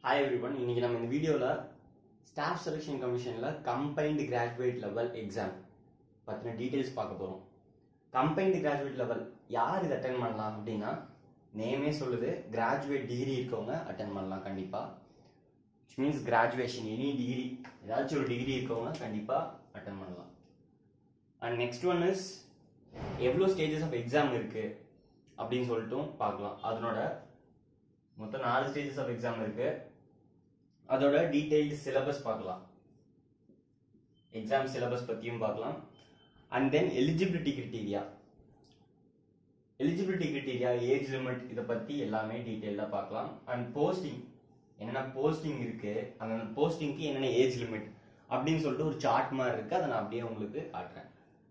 Hi every one இன்னைக்கு நம்ம இந்த வீடியோவில் ஸ்டாஃப் செலெக்ஷன் கமிஷனில் கம்பைன்டு கிராஜுவேட் லெவல் எக்ஸாம் பற்றின டீட்டெயில்ஸ் பார்க்க போகிறோம் கம்பைன்டு கிராஜுவேட் லெவல் யார் இது அட்டன் பண்ணலாம் அப்படின்னா நேமே சொல்லுது கிராஜுவேட் டிகிரி இருக்கவங்க அட்டன் பண்ணலாம் கண்டிப்பாக which means graduation any degree ஏதாச்சும் ஒரு டிகிரி இருக்கவங்க கண்டிப்பாக அட்டன் பண்ணலாம் அண்ட் நெக்ஸ்ட் ஒன் இஸ் எவ்வளோ ஸ்டேஜஸ் ஆஃப் எக்ஸாம் இருக்குது அப்படின்னு சொல்லிட்டும் பார்க்கலாம் அதனோட மொத்தம் நாலு ஸ்டேஜஸ் ஆஃப் எக்ஸாம் இருக்கு அதோட டீடைல்டு சிலபஸ் பார்க்கலாம் எக்ஸாம் சிலபஸ் பற்றியும் பார்க்கலாம் and then eligibility criteria eligibility criteria age limit இதை பற்றி எல்லாமே டீட்டெயிலாக பார்க்கலாம் அண்ட் போஸ்டிங் என்னென்ன போஸ்டிங் இருக்கு அந்த போஸ்டிங்க்கு என்னென்ன ஏஜ் லிமிட் அப்படின்னு சொல்லிட்டு ஒரு சார்ட் மாதிரி இருக்கு அதை நான் அப்படியே உங்களுக்கு காட்டுறேன்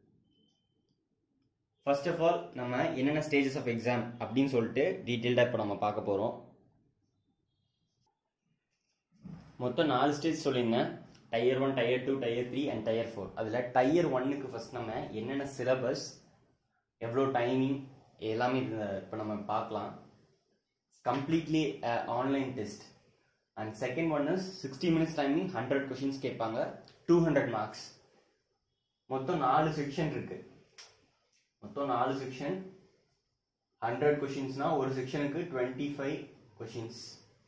ஃபர்ஸ்ட் ஆஃப் ஆல் நம்ம என்னென்ன ஸ்டேஜஸ் ஆஃப் எக்ஸாம் அப்படின்னு சொல்லிட்டு டீட்டெயில்டாக இப்போ நம்ம பார்க்க போகிறோம் மொத்தம் நாலு ஸ்டேஜ் சொல்லியிருந்தேன் tier one tier two tier three and tier four அதில் டயர் ஒன்னுக்கு ஃபர்ஸ்ட் நம்ம என்னென்ன சிலபஸ் எவ்வளோ டைமிங் எல்லாமே இப்போ நம்ம பார்க்கலாம் completely online test and second one is sixty minutes timing hundred questions கேட்பாங்க டூ ஹண்ட்ரட் மார்க்ஸ் மொத்தம் நாலு செக்ஷன் இருக்கு மொத்தம் நாலு செக்ஷன் ஹண்ட்ரட் கொஷின்ஸ்னா ஒரு செக்ஷனுக்கு twenty five questions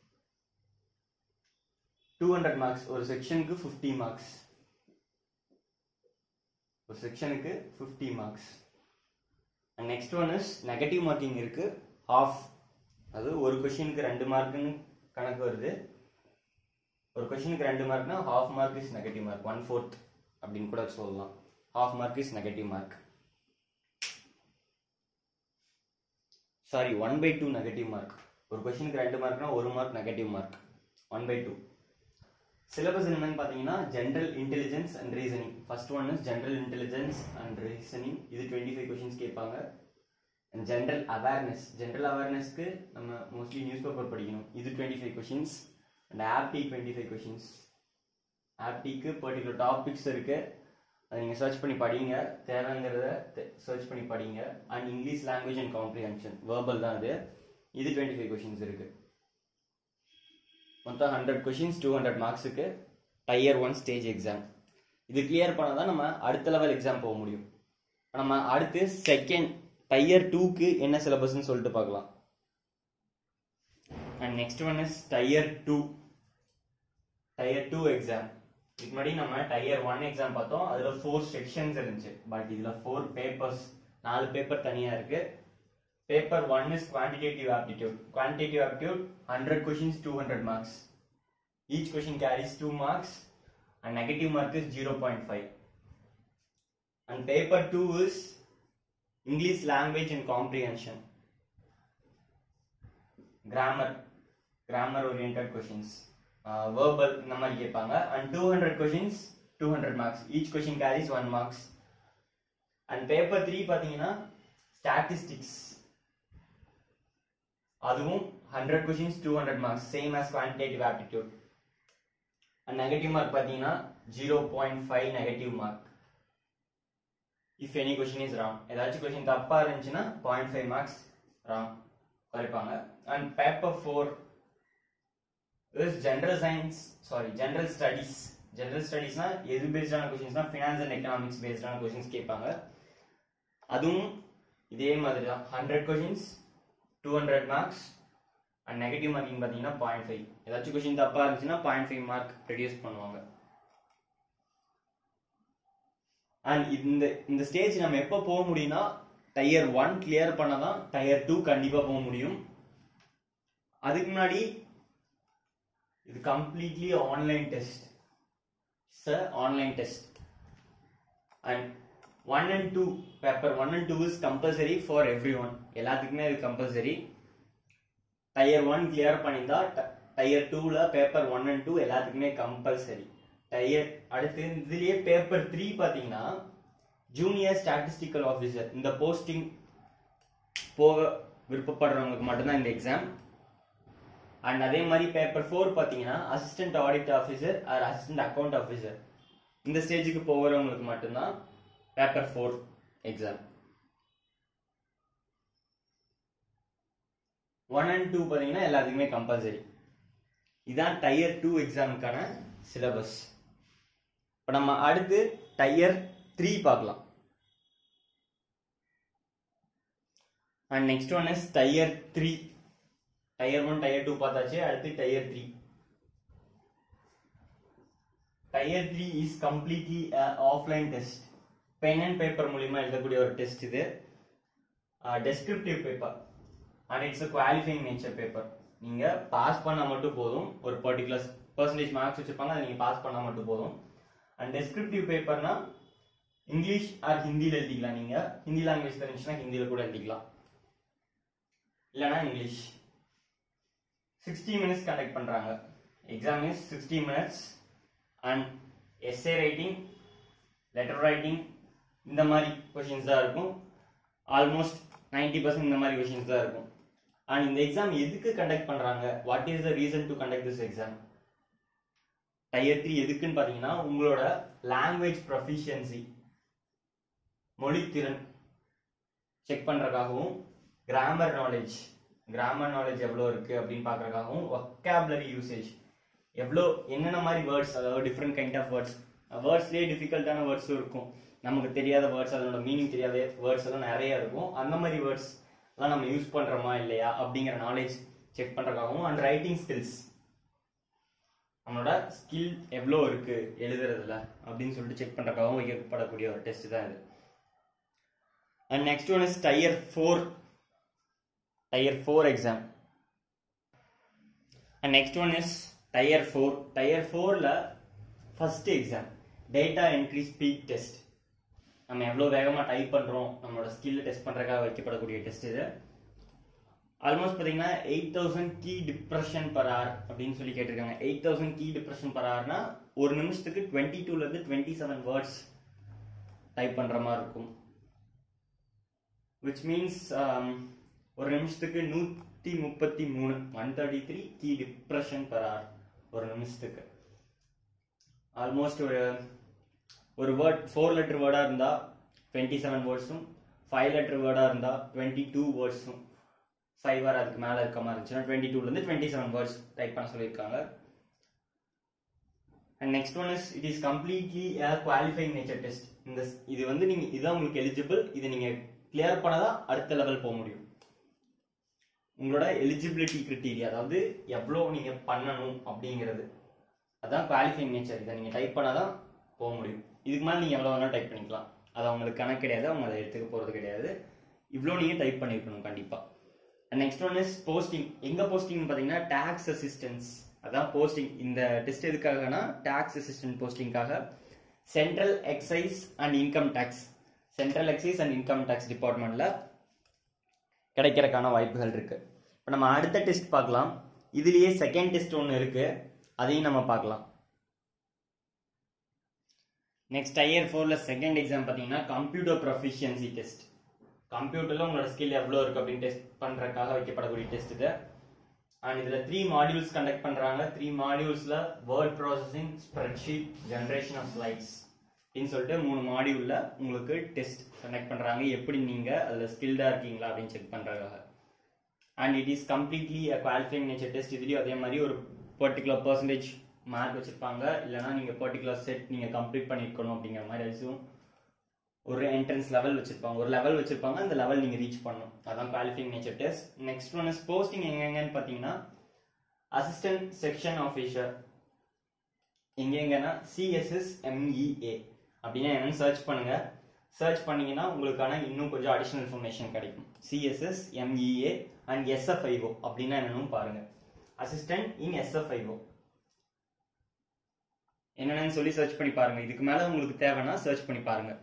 two hundred marks ஒரு செக்ஷனுக்கு ஃபிஃப்டி மார்க்ஸ் ஒரு செக்ஷனுக்கு fifty marks and next one is negative marking இருக்கு ஹாஃப் அது ஒரு கொஷினுக்கு ரெண்டு மார்க்குன்னு கணக்கு வருது ஒரு கொஷினுக்கு ரெண்டு மார்க்னா half mark is negative mark one fourth அப்படின்னு கூட சொல்லலாம் half mark is negative mark sorry one by two negative mark ஒரு கொஷினுக்கு ரெண்டு மார்க்னா ஒரு mark negative mark one by two syllabus என்னன்னு பார்த்தீங்கன்னா general intelligence and reasoning first one is general intelligence and reasoning இது டுவெண்ட்டி ஃபைவ் கொஷின்ஸ் கேட்பாங்க and general awareness general அவேர்னஸ்க்கு நம்ம மோஸ்ட்லி நியூஸ் பேப்பர் படிக்கணும் இது டுவெண்ட்டி ஃபைவ் கொஷின்ஸ் அண்ட் ஆப்டி twenty five questions ஆப்டிக்கு பர்டிகுலர் டாபிக்ஸ் இருக்கு அதை நீங்கள் சர்ச் பண்ணி படிங்க தேவைங்கிறத சர்ச் பண்ணி படிங்க and English language and comprehension verbal தான் அது இது டுவெண்ட்டி ஃபைவ் கொஷின்ஸ் இருக்கு மொத்தம் ஹண்ட்ரட் கொஷின்ஸ் டூ ஹண்ட்ரட் மார்க்ஸுக்கு டயர் ஒன் ஸ்டேஜ் எக்ஸாம் இது கிளியர் பண்ணால் தான் நம்ம அடுத்த லெவல் எக்ஸாம் போக முடியும் நம்ம அடுத்து செகண்ட் டயர் டூக்கு என்ன சிலபஸ்ன்னு சொல்லிட்டு பார்க்கலாம் and next one is tier two tier two exam இதுக்கு முன்னாடி நம்ம டயர் ஒன் எக்ஸாம் பார்த்தோம் அதுல ஃபோர் செக்ஷன்ஸ் இருந்துச்சு பட் இதுல ஃபோர் பேப்பர்ஸ் நாலு பேப்பர் தனியா இருக்கு paper one is quantitative aptitude quantitative aptitude hundred questions two hundred marks each question carries two marks and negative mark is zero point five and paper two is English language and comprehension grammar grammar orient questions verbal இந்த மாதிரி கேட்பாங்க and two hundred questions two hundred marks each question carries one marks and paper three பார்த்தீங்கன்னா statistics அதுவும் hundred questions two hundred marks same as quantitative aptitude and negative mark பார்த்தீங்கன்னா zero point five negative mark if any question is wrong ஏதாச்சும் question தப்பா இருந்துச்சுன்னா point five marks wrong குறைப்பாங்க and paper four is general science sorry general studies general ஸ்டடீஸ்னா எது பேஸ்டான கொஷின்ஸ்னா finance and economics பேஸ்டான questions கேட்பாங்க அதுவும் இதே மாதிரி தான் hundred questions two hundred marks and negative marking பார்த்தீங்கன்னா பாயிண்ட் ஃபைவ் ஏதாச்சும் கொஷின் தப்பாக இருந்துச்சுன்னா பாயிண்ட் ஃபைவ் மார்க் ரெடியூஸ் பண்ணுவாங்க அண்ட் இந்த இந்த ஸ்டேஜ் நம்ம எப்போ போக முடியும்னா டயர் ஒன் கிளியர் பண்ணதான் டயர் டூ கண்டிப்பாக போக முடியும் அதுக்கு முன்னாடி இது completely online test sir online test and one and two paper one and two is compulsory for every one எல்லாத்துக்குமே இது கம்பல்சரி டயர் ஒன் கிளியர் பண்ணியிருந்தா டயர் டூவில் பேப்பர் ஒன் அண்ட் டூ எல்லாத்துக்குமே கம்பல்சரி டயர் அடுத்து இதுலயே பேப்பர் த்ரீ பார்த்தீங்கன்னா junior statistical officer இந்த posting போக விருப்பப்படுறவங்களுக்கு மட்டும்தான் இந்த எக்ஸாம் அண்ட் அதே மாதிரி பேப்பர் ஃபோர் பார்த்தீங்கன்னா assistant audit officer or assistant account officer இந்த ஸ்டேஜுக்கு போகிறவங்களுக்கு மட்டும்தான் paper four exam one and two பார்த்தீங்கன்னா எல்லாத்துக்குமே கம்பல்சரி இதான் டயர் டூ எக்ஸாமுக்கான சிலபஸ் இப்போ நம்ம அடுத்து டயர் த்ரீ பார்க்கலாம் and next one is tier three tier one tier two பார்த்தாச்சு அடுத்து tier three tier three is completely offline test pen and paper மூலியமா எழுதக்கூடிய ஒரு டெஸ்ட் இது descriptive paper and it's qualifying nature paper நீங்க pass பண்ணா மட்டும் போதும் ஒரு பர்டிகுலர் பர்சன்டேஜ் மார்க்ஸ் வச்சிருப்பாங்க அதை நீங்க பாஸ் பண்ணா மட்டும் போதும் அண்ட் டெஸ்கிரிப்டிவ் பேப்பர்னா இங்கிலீஷ் ஆர் ஹிந்தியில் எழுதிக்கலாம் நீங்க ஹிந்தி லாங்குவேஜ் தெரிஞ்சுன்னா ஹிந்தியில் கூட எழுதிக்கலாம் இல்லைனா இங்கிலீஷ் சிக்ஸ்டி மினிட்ஸ் கண்டக்ட் பண்றாங்க exam is sixty minutes and essay writing letter writing இந்த மாதிரி கொஷின்ஸ் தான் இருக்கும் ஆல்மோஸ்ட் நைன்டி பர்சன்ட் இந்த மாதிரி கொஷின்ஸ் தான் இருக்கும் அண்ட் இந்த எக்ஸாம் எதுக்கு கண்டக்ட் பண்றாங்க what is the reason to conduct this exam tier three எதுக்குன்னு பார்த்தீங்கன்னா உங்களோட லாங்குவேஜ் ப்ரொஃபிஷியன்சி மொழித்திறன் செக் பண்றதுக்காகவும் கிராமர் நாலேஜ் கிராமர் நாலேஜ் எவ்வளோ இருக்கு அப்படின்னு பார்க்கறதுக்காகவும் ஒக்காபுலரி யூசேஜ் எவ்வளோ என்னென்ன மாதிரி வேர்ட்ஸ் அதாவது டிஃப்ரெண்ட் கைண்ட் ஆஃப் வேர்ட்ஸ் வேர்ட்ஸ்லேயே டிஃபிகல்ட்டான வேர்ட்ஸும் இருக்கும் நமக்கு தெரியாத வேர்ட்ஸ் அதனோட மீனிங் தெரியாத வேர்ட்ஸ் எல்லாம் நிறைய இருக்கும் அந்த மாதிரி வேர்ட்ஸ் எல்லாம் நம்ம யூஸ் பண்றோமா இல்லையா அப்படிங்கிற நாலேஜ் செக் பண்றதுக்காகவும் அண்ட் ரைட்டிங் ஸ்கில்ஸ் நம்மளோட ஸ்கில் எவ்வளோ இருக்கு எழுதுறதுல அப்படின்னு சொல்லிட்டு செக் பண்றதுக்காகவும் வைக்கப்படக்கூடிய ஒரு டெஸ்ட் தான் இது and next one is tier four tier four exam and next one is tier four tier ஃபோரில் first exam data entry speed test நம்ம எவ்வளோ வேகமாக டைப் பண்ணுறோம் நம்மளோட ஸ்கில் டெஸ்ட் பண்ணுறதுக்காக வைக்கப்படக்கூடிய டெஸ்ட் இது ஆல்மோஸ்ட் பார்த்தீங்கன்னா eight thousand key depression per hour அப்படின்னு சொல்லி கேட்டிருக்காங்க eight thousand key depression per ஹவர்னா ஒரு நிமிஷத்துக்கு டுவெண்ட்டி டூலேருந்து டுவெண்ட்டி செவன் வேர்ட்ஸ் டைப் பண்ணுற மாதிரி இருக்கும் விச் மீன்ஸ் ஒரு நிமிஷத்துக்கு நூற்றி முப்பத்தி மூணு one thirty three key depression per hour ஒரு நிமிஷத்துக்கு ஆல்மோஸ்ட் ஒரு ஒரு வேர்ட் ஃபோர் லெட்டர் வேர்டாக இருந்தால் டுவெண்ட்டி செவன் வேர்ட்ஸும் ஃபைவ் லெட்டர் வேர்டாக இருந்தால் டுவெண்ட்டி டூ வேர்ட்ஸும் ஃபைவ் ஆர் அதுக்கு மேலே இருக்க மாதிரி இருந்துச்சுன்னா டுவெண்ட்டி டூலேருந்து டுவெண்ட்டி செவன் வேர்ட்ஸ் டைப் பண்ண சொல்லியிருக்காங்க and next one is it is completely a qualifying nature test இந்த இது வந்து நீங்கள் இதுதான் உங்களுக்கு எலிஜிபிள் இதை நீங்கள் கிளியர் பண்ணாதான் அடுத்த லெவல் போக முடியும் உங்களோட எலிஜிபிலிட்டி கிரிட்டீரியா அதாவது எவ்வளோ நீங்கள் பண்ணணும் அப்படிங்கிறது அதான் குவாலிஃபைங் நேச்சர் இதை நீங்கள் டைப் பண்ணாதான் போக முடியும் இதுக்கு மேலே நீங்கள் எவ்வளோ வேணாலும் டைப் பண்ணிக்கலாம் அது அவங்களுக்கு கணக்கு கிடையாது அவங்க அதை எடுத்துக்க போகிறது கிடையாது இவ்வளோ நீங்கள் டைப் பண்ணியிருக்கணும் கண்டிப்பாக நெக்ஸ்ட் ஒன் இஸ் போஸ்டிங் எங்கே போஸ்டிங் பார்த்தீங்கன்னா டேக்ஸ் அசிஸ்டன்ஸ் அதான் போஸ்டிங் இந்த டெஸ்ட் எதுக்காகனா டேக்ஸ் அசிஸ்டன்ட் போஸ்டிங்காக central excise and income tax central excise and income tax டிபார்ட்மெண்ட்டில் கிடைக்கிறதுக்கான வாய்ப்புகள் இருக்கு இப்போ நம்ம அடுத்த டெஸ்ட் பார்க்கலாம் இதுலேயே செகண்ட் டெஸ்ட் ஒன்று இருக்கு அதையும் நம்ம பார்க்கலாம் நெக்ஸ்ட் ஐயர் ஃபோரில் செகண்ட் எக்ஸாம் பார்த்தீங்கன்னா கம்ப்யூட்டர் ப்ரொஃபிஷியன்சி டெஸ்ட் கம்ப்யூட்டரில் உங்களோட ஸ்கில் எவ்வளோ இருக்கு அப்படின்னு டெஸ்ட் பண்ணுறதுக்காக வைக்கப்படக்கூடிய டெஸ்ட் இது அண்ட் இதில் த்ரீ மாடியூல்ஸ் கண்டக்ட் பண்ணுறாங்க த்ரீ மாடியூல்ஸில் word processing spreadsheet generation of slides அப்படின்னு சொல்லிட்டு மூணு மாடியூலில் உங்களுக்கு டெஸ்ட் கண்டக்ட் பண்ணுறாங்க எப்படி நீங்கள் அதில் ஸ்கில்டாக இருக்கீங்களா அப்படின்னு செக் பண்ணுறதுக்காக and it is completely a qualifying nature test இதுலேயும் அதே மாதிரி ஒரு பர்டிகுலர் பர்சன்டேஜ் மார்க் வச்சுருப்பாங்க இல்லைனா நீங்கள் பர்டிகுலர் செட் நீங்கள் கம்ப்ளீட் பண்ணியிருக்கணும் அப்படிங்கிற மாதிரி எதுவும் ஒரு என்ட்ரன்ஸ் லெவல் வச்சிருப்பாங்க ஒரு லெவல் வச்சிருப்பாங்க அந்த லெவல் நீங்க ரீச் பண்ணணும் அதான் qualifying nature test next one is posting எங்கெங்கன்னு பார்த்தீங்கன்னா அசிஸ்டன்ட் செக்ஷன் ஆஃபீஸர் எங்கெங்கன்னா சிஎஸ்எஸ் எம்இஏ அப்படின்னா என்னன்னு சர்ச் பண்ணுங்க சர்ச் பண்ணீங்கன்னா உங்களுக்கான இன்னும் கொஞ்சம் அடிஷனல் இன்ஃபர்மேஷன் கிடைக்கும் சிஎஸ்எஸ் எம்இஏ அண்ட் எஸ்எஃப்ஐஓ அப்படின்னா என்னன்னு பாருங்க அசிஸ்டன்ட் இன் எஸ்எஃப்ஐஓ என்னென்னு சொல்லி சர்ச் பண்ணி பாருங்க இதுக்கு மேல உங்களுக்கு தேவைன்னா சர்ச் பண்ணி பாருங்க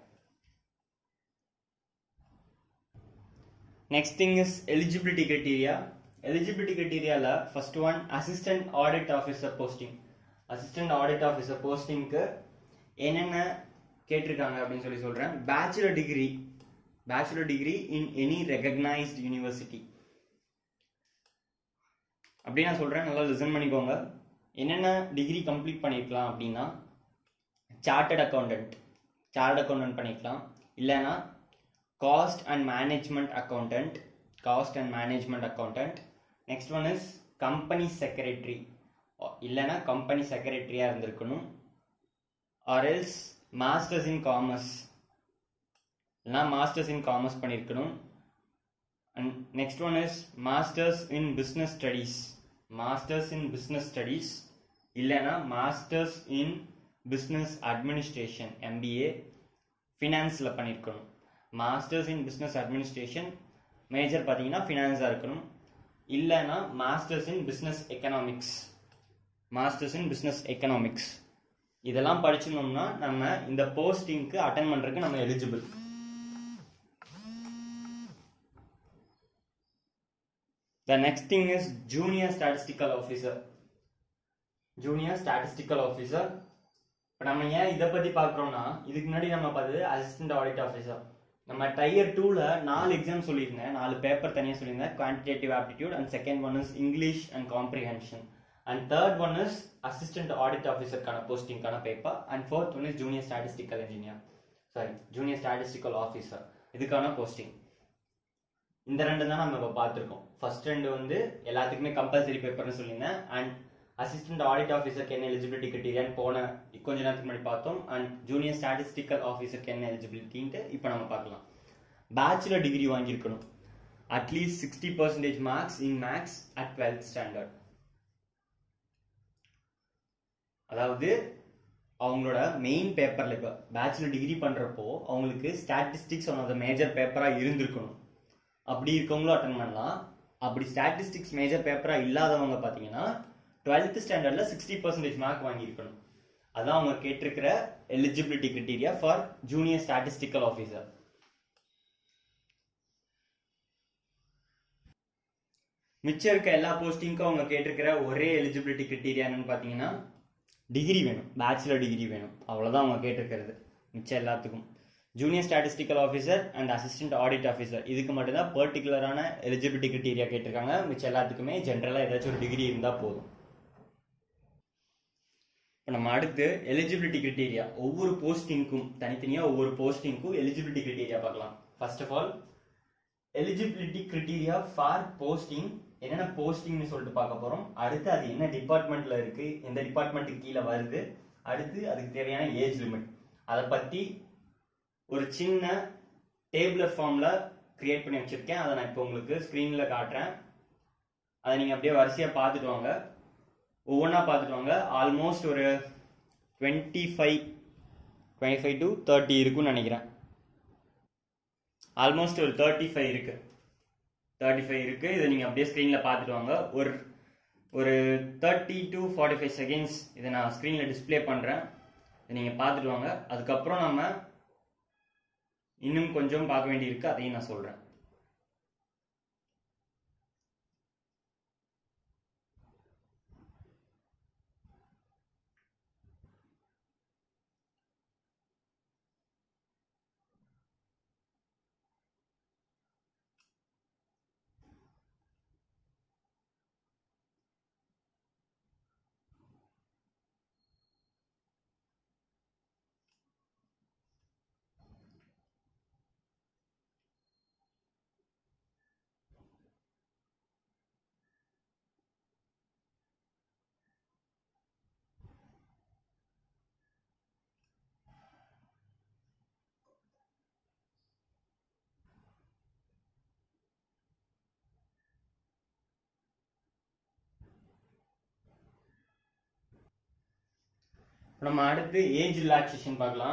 next thing is eligibility criteria eligibility கிரைட்டீரியாவில் first one assistant audit officer posting assistant audit officer போஸ்டிங்க்கு என்னென்ன கேட்டிருக்காங்க அப்படின்னு சொல்லி சொல்கிறேன் bachelor degree bachelor degree in any recognised university அப்படி நான் சொல்கிறேன் நல்லா லிசன் பண்ணிக்கோங்க என்னென்ன டிகிரி கம்ப்ளீட் பண்ணியிருக்கலாம் அப்படின்னா சார்ட்டட் அக்கௌண்டன்ட் சார்ட் அக்கௌண்டன்ட் பண்ணிக்கலாம் இல்லைன்னா cost and management accountant cost and management accountant next one is company secretary இல்லைன்னா கம்பெனி செக்ரட்டரியாக இருந்திருக்கணும் or else masters in commerce இல்லைனா மாஸ்டர்ஸ் இன் காமர்ஸ் பண்ணியிருக்கணும் and next one is masters in business studies masters in business studies இல்லைன்னா masters in business administration MBA ஃபினான்ஸில் பண்ணியிருக்கணும் masters in business administration major பார்த்தீங்கன்னா ஃபினான்ஸாக இருக்கணும் இல்லைன்னா masters in business economics masters in business economics இதெல்லாம் படிச்சிருந்தோம்னா நம்ம இந்த போஸ்டிங்க்கு அட்டன் பண்ணுறதுக்கு நம்ம eligible The next thing is junior statistical officer. Junior statistical officer இப்போ நம்ம ஏன் இதை பற்றி பார்க்குறோம்னா இதுக்கு முன்னாடி நம்ம பார்த்தது அசிஸ்டன்ட் ஆடிட் ஆஃபீஸர் நம்ம டயர் டூவில் நாலு எக்ஸாம் சொல்லியிருந்தேன் நாலு பேப்பர் தனியாக சொல்லியிருந்தேன் quantitative aptitude and second one is English and comprehension and third one is assistant audit ஆஃபீஸருக்கான போஸ்டிங்கான paper and fourth one is junior statistical engineer sorry junior statistical officer இதுக்கான போஸ்டிங் இந்த ரெண்டு தான் நம்ம இப்போ பார்த்துருக்கோம் ஃபர்ஸ்ட் ரெண்டு வந்து எல்லாத்துக்குமே கம்பல்சரி பேப்பர்னு சொல்லியிருந்தேன் அண்ட் அசிஸ்டன்ட் ஆடிட் ஆஃபீஸருக்கு என்ன எலிஜிபிலிட்டி கிரிட்டீரியான்னு போன கொஞ்ச நேரத்துக்கு முன்னாடி பார்த்தோம் அண்ட் ஜூனியர் ஸ்டாட்டிஸ்டிக்கல் ஆஃபீஸருக்கு என்ன எலிஜிபிலிட்டின்ட்டு இப்போ நம்ம பார்க்கலாம் பேச்சுலர் டிகிரி வாங்கியிருக்கணும் at least sixty percentage marks in maths at twelfth standard அதாவது அவங்களோட மெயின் பேப்பர்ல இப்போ பேச்சுலர் டிகிரி பண்றப்போ அவங்களுக்கு statistics one of the major பேப்பரா இருந்திருக்கணும் அப்படி இருக்கவங்களும் அட்டன் பண்ணலாம் அப்படி ஸ்டாட்டிஸ்டிக்ஸ் மேஜர் பேப்பரா இல்லாதவங்க பார்த்தீங்கன்னா டுவெல்த் ஸ்டாண்டர்ட்ல சிக்ஸ்டி பர்சன்டேஜ் மார்க் வாங்கியிருக்கணும் அதான் அவங்க கேட்டிருக்கிற eligibility criteria for junior statistical officer மிச்சம் இருக்க எல்லா போஸ்டிங்க்கும் அவங்க கேட்டிருக்கிற ஒரே எலிஜிபிலிட்டி கிரிட்டீரியா என்னன்னு பார்த்தீங்கன்னா டிகிரி வேணும் பேச்சுலர் டிகிரி வேணும் அவ்வளோதான் அவங்க கேட்டிருக்கிறது மிச்சம் எல்லாத்துக்கும் junior statistical officer and assistant audit officer இதுக்கு மட்டும்தான் பர்டிகுலரான எலிஜிபிலிட்டி கிரிட்டீரியா கேட்டிருக்காங்க மிச்சம் எல்லாத்துக்குமே ஜென்ரலாக ஏதாச்சும் ஒரு டிகிரி இருந்தால் போதும் இப்போ நம்ம அடுத்து எலிஜிபிலிட்டி கிரிட்டீரியா ஒவ்வொரு போஸ்டிங்க்கும் தனித்தனியாக ஒவ்வொரு போஸ்டிங்க்கும் எலிஜிபிலிட்டி கிரிட்டீரியா பார்க்கலாம் first of all eligibility criteria for posting என்னென்ன போஸ்டிங்னு சொல்லிட்டு பார்க்க போகிறோம் அடுத்து அது என்ன டிபார்ட்மெண்ட்ல இருக்கு எந்த டிபார்ட்மெண்ட்டுக்கு கீழே வருது அடுத்து அதுக்கு தேவையான ஏஜ் லிமிட் அதை பற்றி ஒரு சின்ன டேபிளர் ஃபார்மில் கிரியேட் பண்ணி வச்சுருக்கேன் அதை நான் இப்போ உங்களுக்கு ஸ்க்ரீனில் காட்டுறேன் அதை நீங்கள் அப்படியே வரிசையாக பார்த்துட்டு வாங்க ஒவ்வொன்றா பார்த்துட்டு வாங்க ஆல்மோஸ்ட் ஒரு twenty five twenty five to thirty இருக்குன்னு நினைக்கிறேன் ஆல்மோஸ்ட் ஒரு தேர்ட்டி ஃபைவ் இருக்கு தேர்ட்டி ஃபைவ் இருக்கு இதை நீங்கள் அப்படியே ஸ்க்ரீனில் பார்த்துட்டு வாங்க ஒரு ஒரு thirty to forty five seconds இதை நான் ஸ்க்ரீனில் டிஸ்பிளே பண்ணுறேன் இதை நீங்கள் பார்த்துட்டு வாங்க அதுக்கப்புறம் நம்ம இன்னும் கொஞ்சம் பார்க்க வேண்டியிருக்கு அதையும் நான் சொல்கிறேன் நம்ம அடுத்து ஏஜ் ரிலாக்ஸேஷன் பார்க்கலாம்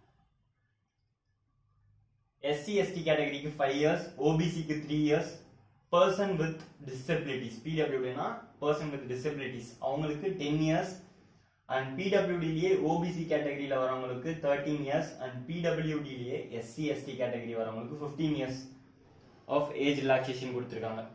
எஸ்சி எஸ்டி கேட்டகரிக்கு ஃபைவ் இயர்ஸ் ஓபிசிக்கு three years person with disabilities பிடபிள்யூடினா பர்சன் வித் டிசபிலிட்டிஸ் அவங்களுக்கு டென் இயர்ஸ் அண்ட் பிடபிள்யூடிலேயே ஓபிசி கேட்டகரியில் வரவங்களுக்கு தேர்ட்டீன் இயர்ஸ் அண்ட் பிடபிள்யூடிலேயே எஸ்சி எஸ்டி கேட்டகரி வரவங்களுக்கு fifteen years of age relaxation கொடுத்துருக்காங்க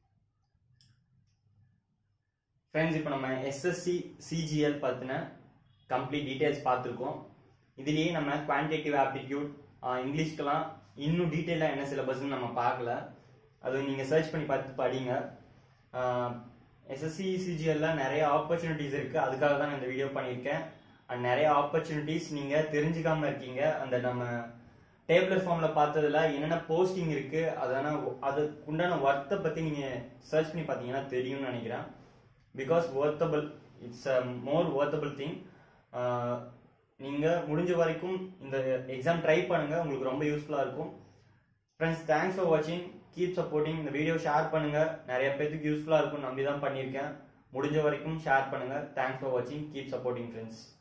ஃப்ரெண்ட்ஸ் இப்போ நம்ம எஸ்எஸ்சி சிஜிஎல் பற்றின கம்ப்ளீட் டீட்டெயில்ஸ் பார்த்துருக்கோம் இதுலேயே நம்ம குவான்டிடேட்டிவ் ஆப்டிடியூட் இங்கிலீஷ்க்கெல்லாம் இன்னும் டீட்டெயிலாக என்ன சிலபஸ்ன்னு நம்ம பார்க்கல அது நீங்கள் சர்ச் பண்ணி பார்த்து படிங்க எஸ்எஸ்சி சிஜிஎல்ல நிறைய ஆப்பர்ச்சுனிட்டிஸ் இருக்குது அதுக்காக தான் நான் இந்த வீடியோ பண்ணியிருக்கேன் அண்ட் நிறைய ஆப்பர்ச்சுனிட்டிஸ் நீங்கள் தெரிஞ்சுக்காம இருக்கீங்க அந்த நம்ம டேபிளர் ஃபார்மில் பார்த்ததுல என்னென்ன போஸ்டிங் இருக்குது அதனா அதுக்கு உண்டான ஒர்த்தை பற்றி நீங்கள் சர்ச் பண்ணி பார்த்தீங்கன்னா தெரியும்னு நினைக்கிறேன் because worthable it's a more worthable thing நீங்கள் முடிஞ்ச வரைக்கும் இந்த எக்ஸாம் ட்ரை பண்ணுங்கள் உங்களுக்கு ரொம்ப யூஸ்ஃபுல்லாக இருக்கும் ஃப்ரெண்ட்ஸ் தேங்க்ஸ் ஃபார் வாட்சிங் கீப் சப்போர்ட்டிங் இந்த வீடியோ ஷேர் பண்ணுங்கள் நிறைய பேருக்கு யூஸ்ஃபுல்லாக இருக்கும் நம்பி தான் பண்ணியிருக்கேன் முடிஞ்ச வரைக்கும் ஷேர் பண்ணுங்கள் தேங்க்ஸ் ஃபார் வாட்சிங் கீப் சப்போர்ட்டிங் ஃப்ரெண்ட்ஸ்